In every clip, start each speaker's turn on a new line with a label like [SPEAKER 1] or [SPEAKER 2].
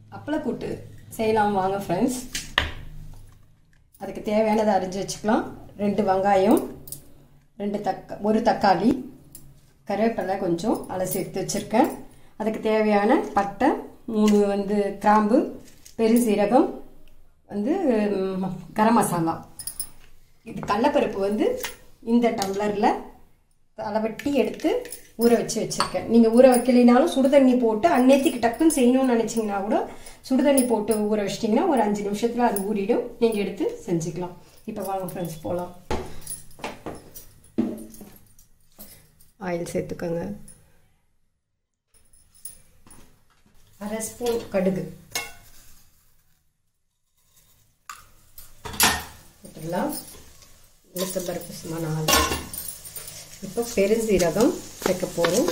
[SPEAKER 1] அப்பளக்கூட்டு செய்யலாம் வாங்க ஃப்ரெண்ட்ஸ் அதுக்கு தேவையானதை அரிஞ்சு வச்சுக்கலாம் ரெண்டு வெங்காயம் ரெண்டு தக்க ஒரு தக்காளி கருவேப்பிலை கொஞ்சம் அலசி எடுத்து வச்சுருக்கேன் அதுக்கு தேவையான பட்டை மூணு வந்து கிராம்பு பெருசீரகம் வந்து ம், கரம் மசாலா இது கடலப்பருப்பு வந்து இந்த டம்ளரில் அளவட்டி எடுத்து ஊற வச்சு வச்சுருக்கேன் நீங்கள் ஊற வைக்கலினாலும் சுடுதண்ணி போட்டு அந்நேத்திக்கு டக்குன்னு செய்யணும்னு நினச்சிங்கன்னா கூட சுடுதண்ணி போட்டு ஊற வச்சிட்டிங்கன்னா ஒரு அஞ்சு நிமிஷத்தில் அது ஊறிடும் நீங்கள் எடுத்து செஞ்சுக்கலாம் இப்போ வாங்க ஃப்ரெண்ட்ஸ் போகலாம் ஆயில் சேர்த்துக்கோங்க அரை ஸ்பூன் கடுகு போட்டுடலாம் உளுத்த பருப்பு சும்மா நாலு இப்போ பெருஞ்சீரகம் சேர்க்க போகிறோம்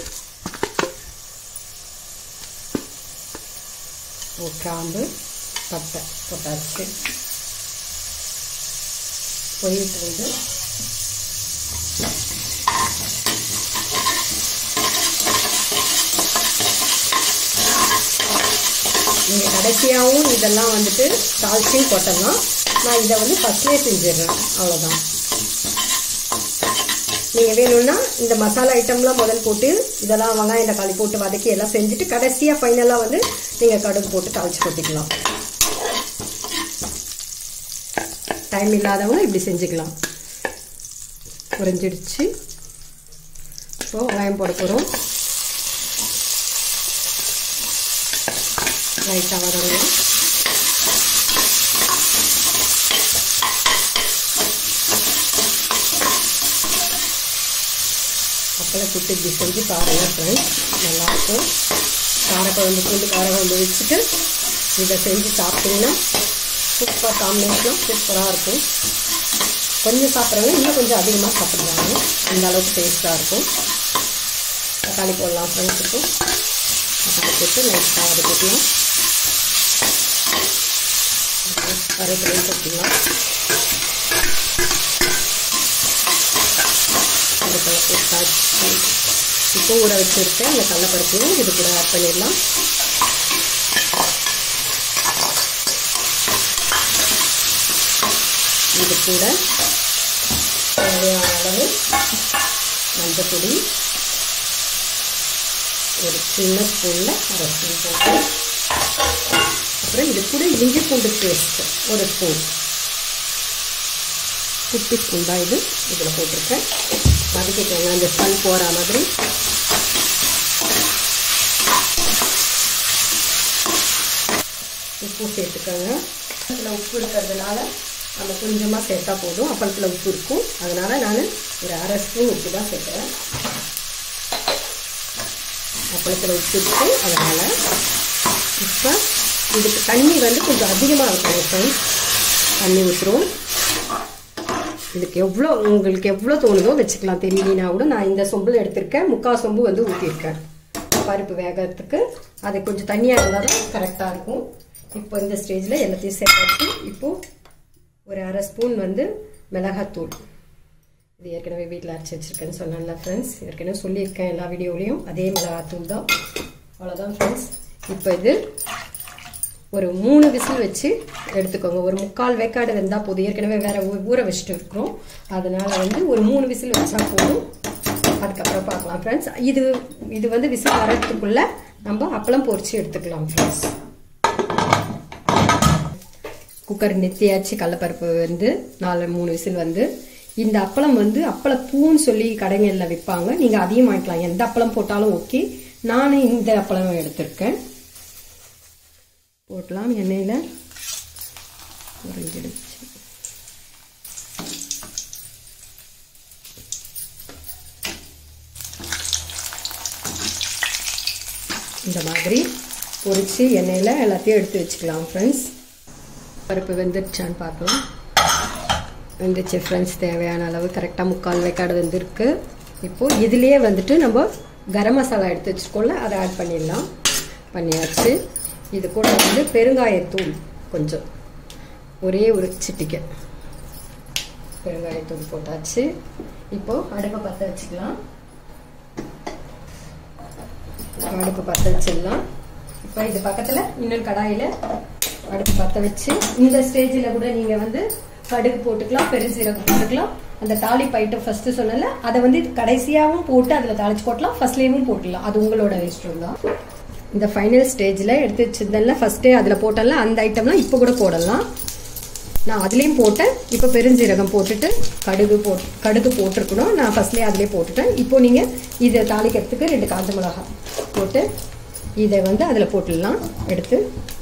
[SPEAKER 1] கிராம்பு பட்டை போட்டாச்சு போயிட்டு வந்து நீங்கள் கடைசியாகவும் இதெல்லாம் வந்துட்டு தாளிச்சியும் போட்டலாம் நான் இதை வந்து ஃபஸ்ட்லேயே செஞ்சிடுறேன் அவ்வளோதான் நீங்கள் வேணும்னா இந்த மசாலா ஐட்டம்லாம் முதல் போட்டு இதெல்லாம் வெங்காயம் தக்காளி போட்டு வதக்கி எல்லாம் செஞ்சுட்டு கடைசியாக ஃபைனலாக வந்து நீங்கள் கடுகு போட்டு தாளிச்சு கொட்டிக்கலாம் டைம் இல்லாதவங்க இப்படி செஞ்சுக்கலாம் குறைஞ்சிடுச்சு இப்போ வெங்காயம் போட போகிறோம் லைட்டாக வதங்கலாம் அப்பளம் புட்டு இப்படி செஞ்சு பாருங்கள் ஃப்ரெண்ட்ஸ் நல்லாயிருக்கும் காரக்குழம்பு பூண்டு காரக்குழம்பு வச்சுட்டு இதை செஞ்சு சாப்பிட்டீங்கன்னா சூப்பர் காம்பினேஷனாக சூப்பராக இருக்கும் கொஞ்சம் சாப்பிட்றவங்க இன்னும் கொஞ்சம் அதிகமாக சாப்பிடுவாங்க அந்த அளவுக்கு டேஸ்ட்டாக இருக்கும் தக்காளி போடலாம் ஃப்ரெண்ட்ஸுக்கும் தக்காளி போட்டு லைட்டாக அதை போட்டலாம் கருவேப்பிலையும் போட்டுக்கலாம் கருவேப்பிலை போட்டாச்சு இப்போ ஊற வச்சுருக்கேன் அந்த கடலப்பருப்பையும் இது கூட ஆட் பண்ணிடலாம் இது கூட தேவையான அளவு மஞ்சப்பொடி ஒரு சின்ன ஸ்பூனில் அரை ஸ்பூன் போட்டு அப்புறம் இது கூட இஞ்சி பூண்டு பேஸ்ட் ஒரு ஸ்பூன் குட்டி ஸ்பூன் தான் இது இதில் போட்டிருக்கேன் வதக்கிக்கோங்க அந்த ஸ்மெல் போகிற மாதிரி உப்பு சேர்த்துக்கோங்க இதில் உப்பு இருக்கிறதுனால நம்ம கொஞ்சமாக சேர்த்தா போதும் அப்பளத்தில் உப்பு இருக்கும் அதனால் நான் ஒரு அரை ஸ்பூன் உப்பு தான் சேர்க்குறேன் அப்பளத்தில் உப்பு இருக்கும் அதனால் இப்போ இதுக்கு தண்ணி வந்து கொஞ்சம் அதிகமாக இருக்கும் ஃப்ரெண்ட்ஸ் தண்ணி ஊற்றுறோம் இதுக்கு எவ்வளோ உங்களுக்கு எவ்வளோ தோணுதோ வச்சுக்கலாம் தெரியலனா கூட நான் இந்த சொம்பில் எடுத்திருக்கேன் முக்கால் சொம்பு வந்து ஊற்றிருக்கேன் பருப்பு வேகிறதுக்கு அது கொஞ்சம் தண்ணியாக இருந்தால் தான் கரெக்டாக இருக்கும் இப்போ இந்த ஸ்டேஜில் எல்லாத்தையும் சேர்த்தாச்சு இப்போது ஒரு அரை ஸ்பூன் வந்து மிளகாத்தூள் இது ஏற்கனவே வீட்டில் அரைச்சி வச்சுருக்கேன்னு சொன்னேன்ல ஃப்ரெண்ட்ஸ் ஏற்கனவே சொல்லியிருக்கேன் எல்லா வீடியோலையும் அதே மிளகாத்தூள் தான் அவ்வளோதான் ஃப்ரெண்ட்ஸ் இப்போ இது ஒரு மூணு விசில் வச்சு எடுத்துக்கோங்க ஒரு முக்கால் வேக்காடு வெந்தால் போதும் ஏற்கனவே வேற ஊற வச்சுட்டு இருக்கிறோம் அதனால வந்து ஒரு மூணு விசில் வச்சா போதும் அதுக்கப்புறம் பார்க்கலாம் ஃப்ரெண்ட்ஸ் இது இது வந்து விசில் வரதுக்குள்ள நம்ம அப்பளம் பொரிச்சு எடுத்துக்கலாம் ஃப்ரெண்ட்ஸ் குக்கர் நெத்தியாச்சு கடலப்பருப்பு வந்து நாலு மூணு விசில் வந்து இந்த அப்பளம் வந்து அப்பள பூன்னு சொல்லி கடைகளில் விற்பாங்க நீங்கள் அதையும் வாங்கிக்கலாம் எந்த அப்பளம் போட்டாலும் ஓகே நான் இந்த அப்பளம் எடுத்திருக்கேன் போட்டலாம் எண்ணெயில் உறைஞ்சிடுச்சு இந்த மாதிரி பொரிச்சு எண்ணெயில் எல்லாத்தையும் எடுத்து வச்சுக்கலாம் ஃப்ரெண்ட்ஸ் பருப்பு வெந்துருச்சான்னு பார்க்கலாம் வெந்துச்சு ஃப்ரெண்ட்ஸ் தேவையான அளவு கரெக்டாக முக்கால் வேக்காடு வெந்திருக்கு இப்போது இதுலேயே வந்துட்டு நம்ம கரம் மசாலா எடுத்து வச்சுக்கோல அதை ஆட் பண்ணிடலாம் பண்ணியாச்சு இது கூட வந்து பெருங்காயத்தூள் கொஞ்சம் ஒரே ஒரு சிட்டிக்கை பெருங்காயத்தூள் போட்டாச்சு இப்போ அடுப்பை பற்ற வச்சுக்கலாம் அடுப்பு பற்ற வச்சிடலாம் இப்போ இப்போ இது பக்கத்தில் இன்னொரு கடாயில் அடுப்பு பற்ற வச்சு இந்த ஸ்டேஜில் கூட நீங்கள் வந்து கடுகு போட்டுக்கலாம் பெருசீரகம் போட்டுக்கலாம் அந்த தாளிப்பு ஐட்டம் ஃபர்ஸ்ட் சொன்னல அதை வந்து கடைசியாகவும் போட்டு அதில் தாளிச்சு போட்டலாம் ஃபர்ஸ்ட்லேயும் போட்டுடலாம் அது உங்களோட இஷ்டம் தான் இந்த ஃபைனல் ஸ்டேஜில் எடுத்து வச்சிருந்தேன்ல ஃபர்ஸ்டே அதில் போட்டல அந்த ஐட்டம்லாம் இப்போ கூட போடலாம் நான் அதுலேயும் போட்டேன் இப்போ பெருஞ்சீரகம் போட்டுட்டு கடுகு போட் கடுகு போட்டிருக்கணும் நான் ஃபர்ஸ்ட்லேயே அதிலே போட்டுட்டேன் இப்போ நீங்கள் இதை தாளிக்கிறதுக்கு ரெண்டு காஞ்ச மிளகா போட்டு இதை வந்து அதில் போட்டுடலாம் எடுத்து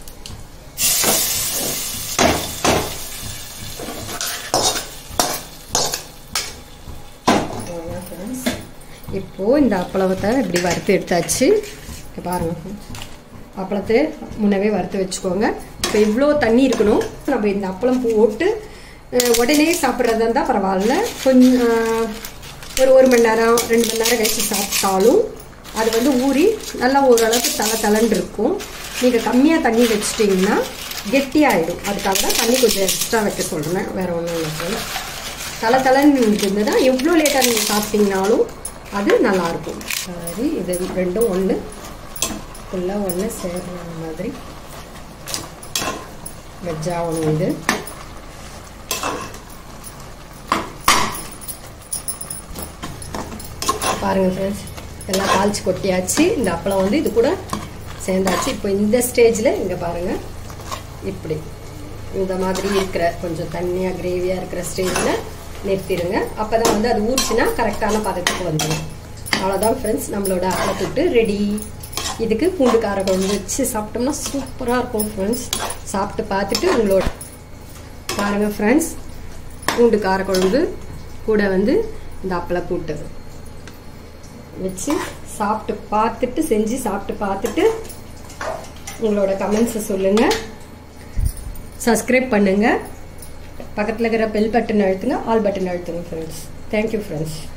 [SPEAKER 1] இப்போ இந்த அப்பளத்தை இப்படி வறுத்து எடுத்தாச்சு இங்க பாருங்க அப்பளத்தை முன்னவே வறுத்து வச்சுக்கோங்க இப்போ இவ்வளோ தண்ணி இருக்கணும் நம்ம இந்த அப்பளம் போட்டு அஹ், உடனே சாப்பிட்றதா இருந்தால் பரவாயில்ல கொஞ்சம் அஹ், ஒரு ஒரு மணி நேரம் ரெண்டு மணி நேரம் கழிச்சு சாப்பிட்டாலும் அது வந்து ஊறி நல்லா ஓரளவுக்கு தலை தலைன்னு இருக்கும் நீங்கள் கம்மியாக தண்ணி வச்சிட்டிங்கன்னா கெட்டியாயிடும் அதுக்காக தான் தண்ணி கொஞ்சம் எக்ஸ்ட்ரா வைக்க சொல்கிறேன் வேறு ஒன்றும் இல்லை போல தலை தலைன்னு இருந்ததுன்னா எவ்வளோ லேட்டாக நீங்கள் சாப்பிட்டீங்கனாலும் அது நல்லாயிருக்கும் சரி இது ரெண்டும் ஒன்று ஃபுல்லாக ஒன்று சேர்ற மாதிரி வெஜ்ஜாகணும் இது பாருங்கள் ஃப்ரெண்ட்ஸ் எல்லாம் தாளிச்சு கொட்டியாச்சு இந்த அப்பளம் வந்து இது கூட சேர்ந்தாச்சு இப்போ இந்த ஸ்டேஜில் இங்கே பாருங்கள் இப்படி இந்த மாதிரி இருக்கிற கொஞ்சம் தண்ணியாக கிரேவியாக இருக்கிற ஸ்டேஜில் நிறுத்திடுங்க அப்போ தான் வந்து அது ஊறிச்சுன்னா கரெக்டான பதத்துக்கு வந்துடும் அவ்வளோதான் ஃப்ரெண்ட்ஸ் நம்மளோட அப்பளத்துட்டு ரெடி இதுக்கு பூண்டு கார குழம்பு வச்சு சாப்பிட்டோம்னா சூப்பராக இருக்கும் ஃப்ரெண்ட்ஸ் சாப்பிட்டு பார்த்துட்டு உங்களோட பாருங்கள் ஃப்ரெண்ட்ஸ் பூண்டு கார குழம்பு கூட வந்து இந்த அப்பளை கூட்டு வச்சு சாப்பிட்டு பார்த்துட்டு செஞ்சு சாப்பிட்டு பார்த்துட்டு உங்களோட கமெண்ட்ஸை சொல்லுங்கள் சப்ஸ்கிரைப் பண்ணுங்கள் பக்கத்தில் இருக்கிற பெல் பட்டன் அழுத்துங்க ஆல் பட்டன் அழுத்துங்க ஃப்ரெண்ட்ஸ் தேங்க்யூ ஃப்ரெண்ட்ஸ்